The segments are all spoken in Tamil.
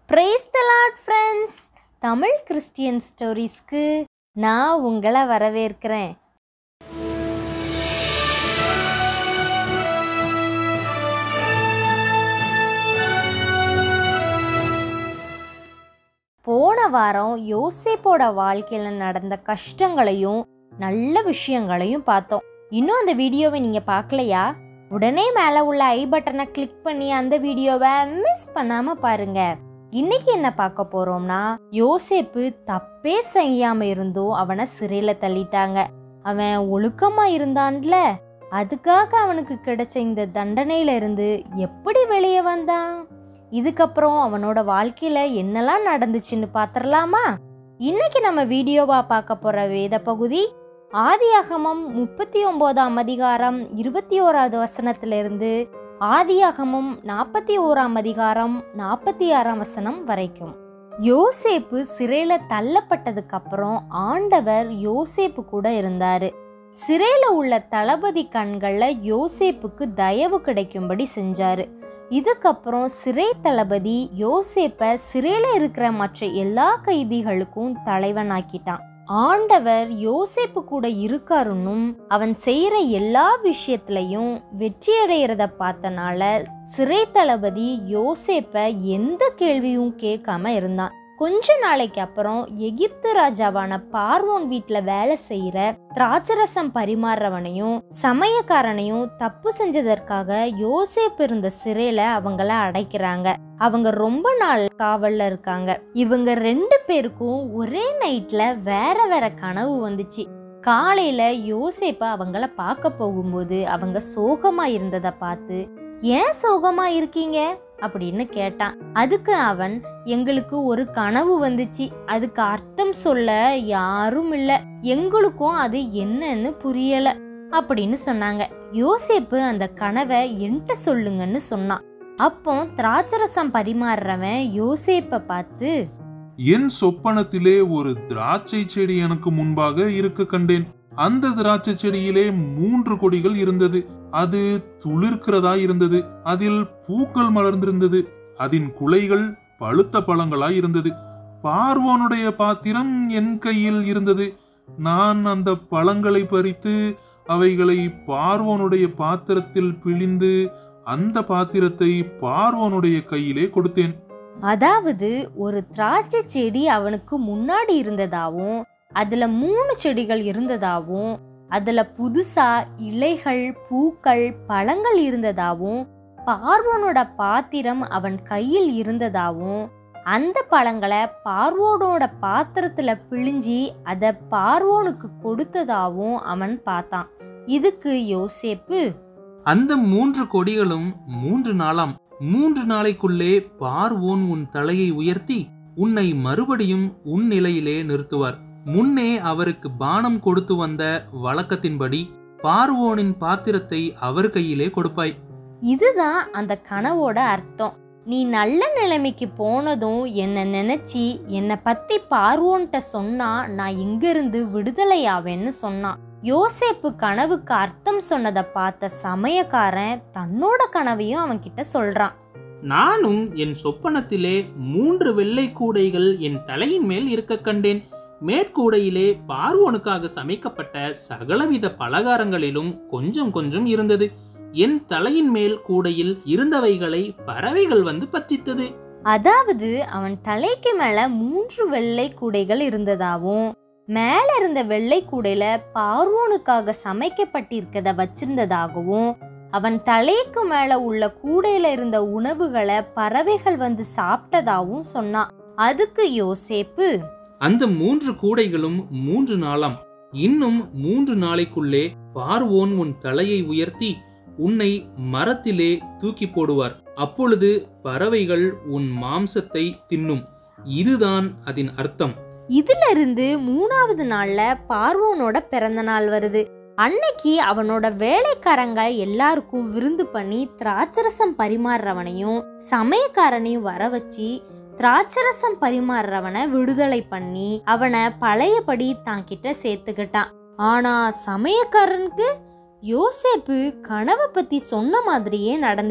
price the Lord friends Tamil Christian ஸ்டோரிஸ்க்கு நான் உங்களை வரவேற்கிறேன் போன வாரம் யோசேப்போட வாழ்க்கையில் நடந்த கஷ்டங்களையும் நல்ல விஷயங்களையும் பார்த்தோம் இன்னும் அந்த வீடியோவை நீங்கள் பார்க்கலையா உடனே மேலே உள்ள ஐ பட்டனை கிளிக் பண்ணி அந்த வீடியோவை மிஸ் பண்ணாமல் பாருங்க இன்னைக்கு என்ன பார்க்க போறோம்னா யோசேப்பு தப்பே செய்யாம இருந்தும் அவனை சிறையில தள்ளிட்டாங்க அவன் ஒழுக்கமா இருந்தான்ல அதுக்காக அவனுக்கு கிடைச்ச இந்த தண்டனையில இருந்து எப்படி வெளியே வந்தான் இதுக்கப்புறம் அவனோட வாழ்க்கையில என்னெல்லாம் நடந்துச்சுன்னு பாத்திரலாமா இன்னைக்கு நம்ம வீடியோவா பார்க்க போற வேத பகுதி ஆதியாகமம் முப்பத்தி ஒன்பதாம் அதிகாரம் இருபத்தி ஓராவது வசனத்திலிருந்து ஆதியாகமம் நாற்பத்தி ஓராம் அதிகாரம் நாற்பத்தி ஆறாம் வசனம் வரைக்கும் யோசேப்பு சிறையில தள்ளப்பட்டதுக்கு அப்புறம் ஆண்டவர் யோசேப்பு கூட இருந்தாரு சிறையில உள்ள தளபதி கண்கள்ல யோசேப்புக்கு தயவு கிடைக்கும்படி செஞ்சாரு இதுக்கப்புறம் சிறை தளபதி யோசேப்பை சிறையில இருக்கிற மற்ற எல்லா கைதிகளுக்கும் தலைவனாக்கிட்டான் ஆண்டவர் யோசேப்பு கூட இருக்காருன்னும் அவன் செய்யற எல்லா விஷயத்திலையும் வெற்றி அடையிறத பார்த்தனால சிறை தளபதி யோசேப்ப எந்த கேள்வியும் கேட்காம இருந்தான் கொஞ்ச நாளைக்கு அப்புறம் எகிப்து ராஜாவான பார்வோன் வீட்டில் வேலை செய்யற திராட்சரசம் பரிமாறுறவனையும் சமயக்காரனையும் தப்பு செஞ்சதற்காக யோசேப் இருந்த சிறையில அவங்கள அடைக்கிறாங்க அவங்க ரொம்ப நாள் காவல்ல இருக்காங்க இவங்க ரெண்டு பேருக்கும் ஒரே நைட்ல வேற வேற கனவு வந்துச்சு காலையில யோசேப்ப அவங்கள பார்க்க போகும்போது அவங்க சோகமா இருந்ததை பார்த்து ஏன் சோகமா இருக்கீங்க அப்படின்னு கேட்டான் அதுக்கு அவன் எங்களுக்கு ஒரு கனவு வந்துச்சு அதுக்கு அர்த்தம் சொல்ல யாரும் இல்ல எங்களுக்கும் அது என்னன்னு புரியல அப்படின்னு சொன்னாங்க யோசேப்பு அந்த கனவை என்கிட்ட சொல்லுங்கன்னு சொன்னான் அப்போ திராட்சரசம் பரிமாறுறவன் யோசேப்பை பார்த்து என் சொப்பனத்திலே ஒரு திராட்சை செடி எனக்கு முன்பாக இருக்க கண்டேன் அந்த திராட்சை செடியிலே மூன்று கொடிகள் இருந்தது அது துளிர்க்கிறதா இருந்தது அதில் பூக்கள் மலர்ந்திருந்தது அதன் குலைகள் பழுத்த பழங்களாய் இருந்தது பார்வோனுடைய பாத்திரம் என் கையில் இருந்தது நான் அந்த பழங்களை பறித்து அவைகளை பார்வோனுடைய பாத்திரத்தில் பிழிந்து அந்த பாத்திரத்தை பார்வோனுடைய கையிலே கொடுத்தேன் அதாவது ஒரு திராட்சை செடி அவனுக்கு முன்னாடி இருந்ததாவும் அதுல மூணு செடிகள் இருந்ததாவும் அதுல புதுசா இலைகள் பூக்கள் பழங்கள் இருந்ததாவும் பார்வோனோட பாத்திரம் அவன் கையில் இருந்ததாவும் அந்த பழங்களை பார்வோனோட பாத்திரத்துல பிழிஞ்சி அதை பார்வோனுக்கு கொடுத்ததாவும் அவன் பார்த்தான் இதுக்கு யோசேப்பு அந்த மூன்று கொடிகளும் மூன்று நாளாம் மூன்று நாளைக்குள்ளே பார்வோன் உன் தலையை உயர்த்தி உன்னை மறுபடியும் உன் நிலையிலே நிறுத்துவார் முன்னே அவருக்கு பானம் கொடுத்து வந்த வழக்கத்தின்படி பார்வோனின் பாத்திரத்தை அவர் கையிலே கொடுப்பாய் இதுதான் அந்த கனவோட அர்த்தம் நீ நல்ல நிலைமைக்கு போனதும் என்னை நினைச்சி என்னை பத்தி பார்வோன்ட்ட சொன்னா நான் இங்கிருந்து விடுதலை ஆவேன்னு சொன்னான் யோசேப்பு கனவுக்கு அர்த்தம் சொன்னதை பார்த்த சமயக்காரன் தன்னோட கனவையும் அவன் கிட்ட சொல்றான் நானும் என் சொப்பனத்திலே மூன்று வெள்ளை கூடைகள் என் தலையின் மேல் இருக்க கண்டேன் மேற்கூடையிலே பார்வோனுக்காக சமைக்கப்பட்ட சகலவித பலகாரங்களிலும் கொஞ்சம் கொஞ்சம் இருந்தது என் தலையின் மேல் கூடையில் இருந்தவைகளை பறவைகள் வந்து பற்றித்தது அதாவது அவன் தலைக்கு மேல மூன்று வெள்ளை கூடைகள் இருந்ததாவும் மேல இருந்த வெள்ளை கூடையில பார்வோனுக்காக சமைக்கப்பட்டிருக்கத வச்சிருந்ததாகவும் அவன் தலைக்கு மேல உள்ள கூடையில இருந்த உணவுகளை பறவைகள் வந்து சாப்பிட்டதாவும் சொன்னான் அதுக்கு யோசேப்பு அந்த மூன்று கூடைகளும் மூன்று நாளாம் இன்னும் மூன்று நாளைக்குள்ளே பார்வோன் உன் தலையை உயர்த்தி உன்னை மரத்திலே தூக்கி போடுவார் அப்பொழுது பறவைகள் உன் மாம்சத்தை தின்னும் இதுதான் அதன் அர்த்தம் இதுல இருந்து மூணாவது நாள்ல பார்வோனோட பிறந்த நாள் வருது அன்னைக்கு அவனோட வேலைக்காரங்க எல்லாருக்கும் விருந்து பண்ணி திராட்சரசம் பரிமாறுறவனையும் சமயக்காரனையும் வர வச்சு திராட்சரசம் பரிமாறுறவனை விடுதலை பண்ணி அவனை பழையபடி தான் கிட்ட சேர்த்துக்கிட்டான் ஆனா சமயக்காரனுக்கு யோசேப்பு கனவை பத்தி சொன்ன மாதிரியே நடந்துச்சு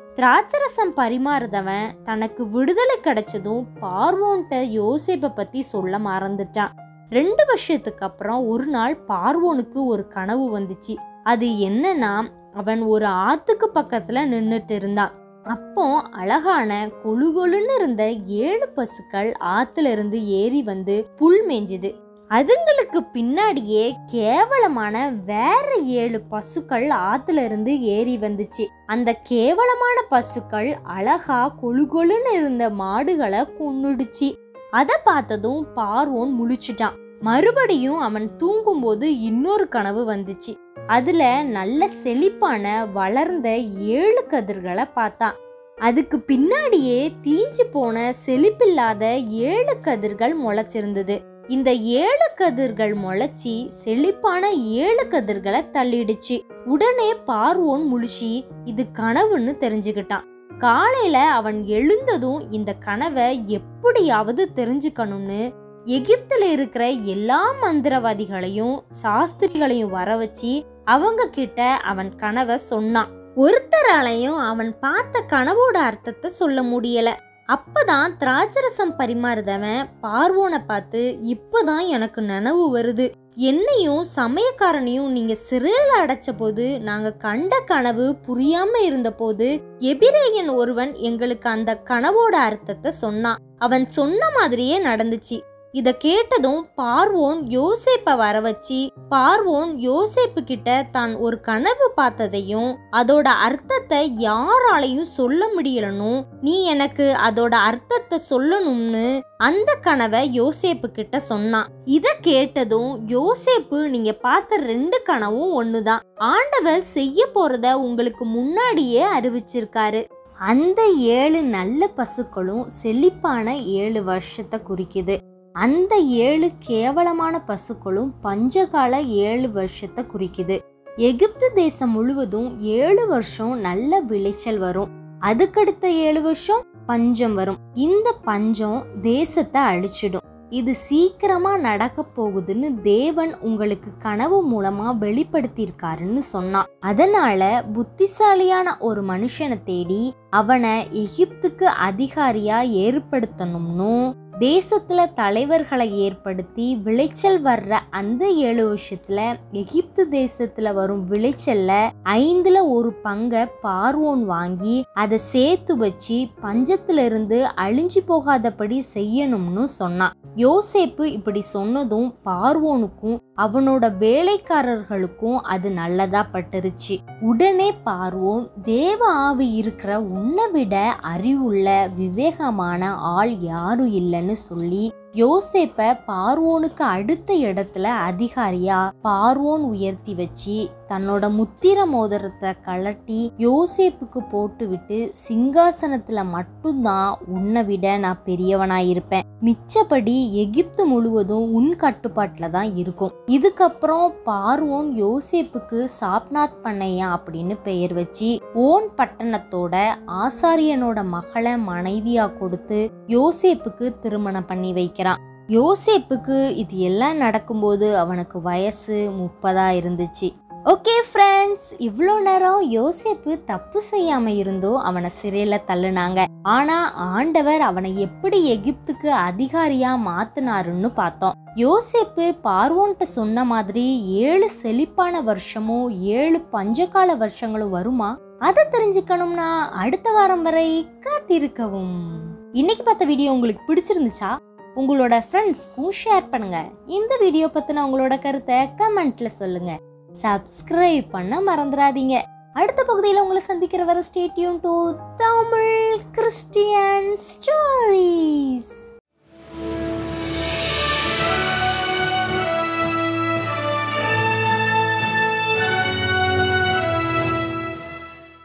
திராட்சரசம் பரிமாறுதவன் தனக்கு விடுதலை கிடைச்சதும் பார்வோன்ட்ட யோசேப்பை பத்தி சொல்ல மறந்துட்டான் ரெண்டு வருஷத்துக்கு அப்புறம் ஒரு நாள் பார்வோனுக்கு ஒரு கனவு வந்துச்சு அது என்னன்னா அவன் ஒரு ஆத்துக்கு பக்கத்துல நின்னுட்டு இருந்தான் அப்போ அழகான கொழு கொழுன்னு இருந்த ஏழு பசுக்கள் ஆத்துல இருந்து ஏறி வந்து புல் மேஞ்சுது அதுங்களுக்கு பின்னாடியே கேவலமான வேற ஏழு பசுக்கள் ஆத்துல இருந்து ஏறி வந்துச்சு அந்த கேவலமான பசுக்கள் அழகா கொழு கொழுன்னு இருந்த மாடுகளை கொன்னுடுச்சு அதை பார்த்ததும் பார்வோன் முழிச்சிட்டான் மறுபடியும் அவன் தூங்கும்போது இன்னொரு கனவு வந்துச்சு அதுல நல்ல செழிப்பான வளர்ந்த ஏழு கதிர்களை பார்த்தான் அதுக்கு பின்னாடியே தீஞ்சு போன செழிப்பில்லாத ஏழு கதிர்கள் முளைச்சிருந்தது இந்த ஏழு கதிர்கள் முளைச்சி செழிப்பான ஏழு கதிர்களை தள்ளிடுச்சு உடனே பார்வோன் முழிச்சி இது கனவுன்னு தெரிஞ்சுக்கிட்டான் காலையில அவன் எழுந்ததும் இந்த கனவை எப்படியாவது தெரிஞ்சுக்கணும்னு எகிப்துல இருக்கிற எல்லா மந்திரவாதிகளையும் சாஸ்திரிகளையும் வர வச்சு அவங்க கிட்ட அவன் கனவை சொன்னான் ஒருத்தராலையும் அவன் பார்த்த கனவோட அர்த்தத்தை சொல்ல முடியல அப்பதான் திராட்சரசம் பரிமாறுதவன் பார்வோனை பார்த்து இப்பதான் எனக்கு நினைவு வருது என்னையும் சமயக்காரனையும் நீங்க சிறையில் அடைச்ச போது நாங்க கண்ட கனவு புரியாம இருந்த போது எபிரேயன் ஒருவன் எங்களுக்கு அந்த கனவோட அர்த்தத்தை சொன்னான் அவன் சொன்ன மாதிரியே நடந்துச்சு இத கேட்டதும் பார்வோன் யோசேப்பை வர வச்சு பார்வோன் யோசேப்பு கிட்ட தான் ஒரு கனவு பார்த்ததையும் அதோட அர்த்தத்தை யாராலையும் சொல்ல முடியலனும் நீ எனக்கு அதோட அர்த்தத்தை சொல்லணும்னு அந்த கனவை யோசேப்பு கிட்ட சொன்னான் இத கேட்டதும் யோசேப்பு நீங்க பார்த்த ரெண்டு கனவும் ஒண்ணுதான் ஆண்டவர் செய்ய போறத உங்களுக்கு முன்னாடியே அறிவிச்சிருக்காரு அந்த ஏழு நல்ல பசுக்களும் செழிப்பான ஏழு வருஷத்தை குறிக்குது அந்த ஏழு கேவலமான பசுக்களும் பஞ்சகால ஏழு வருஷத்தை குறிக்குது எகிப்து தேசம் முழுவதும் ஏழு வருஷம் நல்ல விளைச்சல் வரும் அதுக்கடுத்த ஏழு வருஷம் பஞ்சம் வரும் இந்த பஞ்சம் தேசத்தை அழிச்சிடும் இது சீக்கிரமா நடக்க போகுதுன்னு தேவன் உங்களுக்கு கனவு மூலமா வெளிப்படுத்தியிருக்காருன்னு சொன்னான் அதனால புத்திசாலியான ஒரு மனுஷனை தேடி அவனை எகிப்துக்கு அதிகாரியா ஏற்படுத்தணும்னும் தேசத்துல தலைவர்களை ஏற்படுத்தி விளைச்சல் வர்ற அந்த ஏழு வருஷத்துல எகிப்து தேசத்துல வரும் விளைச்சல்ல ஐந்துல ஒரு பங்கை பார்வோன் வாங்கி அதை சேர்த்து வச்சு பஞ்சத்துல இருந்து அழிஞ்சு போகாதபடி செய்யணும்னு சொன்னான் யோசேப்பு இப்படி சொன்னதும் பார்வோனுக்கும் அவனோட வேலைக்காரர்களுக்கும் அது நல்லதா பட்டுருச்சு உடனே பார்வோன் தேவ ஆவி இருக்கிற உன்னை விட அறிவுள்ள விவேகமான ஆள் யாரும் இல்லைன்னு சொல்லி யோசேப்ப பார்வோனுக்கு அடுத்த இடத்துல அதிகாரியா பார்வோன் உயர்த்தி வச்சு தன்னோட முத்திர மோதிரத்தை கலட்டி யோசேப்புக்கு போட்டு விட்டு சிங்காசனத்துல மட்டும்தான் உன்னை விட நான் பெரியவனா இருப்பேன் மிச்சபடி எகிப்து முழுவதும் உன் கட்டுப்பாட்டுல தான் இருக்கும் இதுக்கப்புறம் பார்வோன் யோசேப்புக்கு சாப்நாத் பண்ணையா அப்படின்னு பெயர் வச்சு ஓன் பட்டணத்தோட ஆசாரியனோட மகளை மனைவியா கொடுத்து யோசேப்புக்கு திருமணம் பண்ணி வைக்கிறான் யோசேப்புக்கு இது எல்லாம் நடக்கும்போது அவனுக்கு வயசு முப்பதா இருந்துச்சு ஓகே ஃப்ரெண்ட்ஸ் இவ்வளோ நேரம் யோசேப்பு தப்பு செய்யாம இருந்தோ அவனை சிறையில தள்ளுனாங்க ஆனா ஆண்டவர் அவனை எப்படி எகிப்துக்கு அதிகாரியா மாத்தினாருன்னு பார்த்தோம் யோசேப்பு பார்வோன்ட்ட சொன்ன மாதிரி ஏழு செழிப்பான வருஷமும் ஏழு பஞ்சகால வருஷங்களும் வருமா அதை தெரிஞ்சுக்கணும்னா அடுத்த வாரம் வரை காத்திருக்கவும் இன்னைக்கு பார்த்த வீடியோ உங்களுக்கு பிடிச்சிருந்துச்சா உங்களோட ஃப்ரெண்ட்ஸ்க்கும் ஷேர் பண்ணுங்க இந்த வீடியோ பத்தின உங்களோட கருத்தை கமெண்ட்ல சொல்லுங்க சப்ஸ்கிரைப் பண்ண மறந்துடாதீங்க அடுத்த பகுதியில் உங்களை சந்திக்கிற வர stay tuned to Tamil Christian stories